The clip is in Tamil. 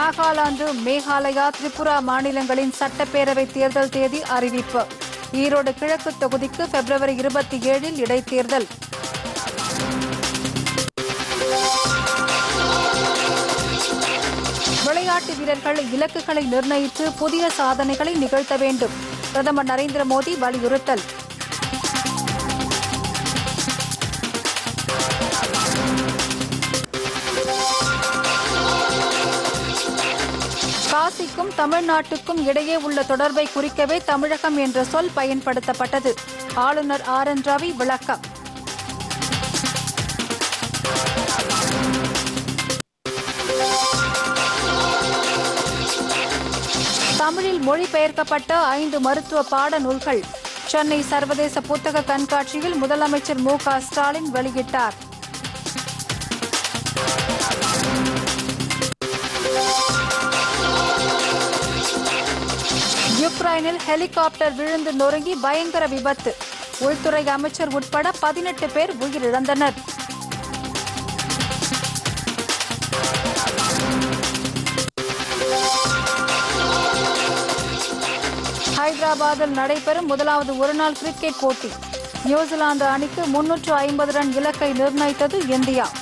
நாகாலாந்து மேகாலயா திரிபுரா மாநிலங்களின் சட்டப்பேரவை தேர்தல் தேதி அறிவிப்பு ஈரோடு கிழக்கு தொகுதிக்கு பிப்ரவரி இருபத்தி ஏழில் இடைத்தேர்தல் விளையாட்டு வீரர்கள் இலக்குகளை நிர்ணயித்து புதிய சாதனைகளை நிகழ்த்த வேண்டும் பிரதமர் நரேந்திர மோடி வலியுறுத்தல் காசிக்கும் தமிழ்நாட்டுக்கும் இடையே உள்ள தொடர்பை குறிக்கவே தமிழகம் என்ற சொல் பயன்படுத்தப்பட்டது ஆளுநர் ஆர் என் ரவி விளக்கம் தமிழில் மொழிபெயர்க்கப்பட்ட ஐந்து மருத்துவ பாட நூல்கள் சென்னை சர்வதேச புத்தக கண்காட்சியில் முதலமைச்சர் மு க ஸ்டாலின் வெளியிட்டார் யுக்ரைனில் ஹெலிகாப்டர் விழுந்து நொறுங்கி பயங்கர விபத்து உள்துறை அமைச்சர் உட்பட பதினெட்டு பேர் உயிரிழந்தனர் ஹைதராபாத்தில் நடைபெறும் முதலாவது ஒருநாள் கிரிக்கெட் போட்டி நியூசிலாந்து அணிக்கு முன்னூற்று ஐம்பது ரன் இலக்கை நிர்ணயித்தது இந்தியா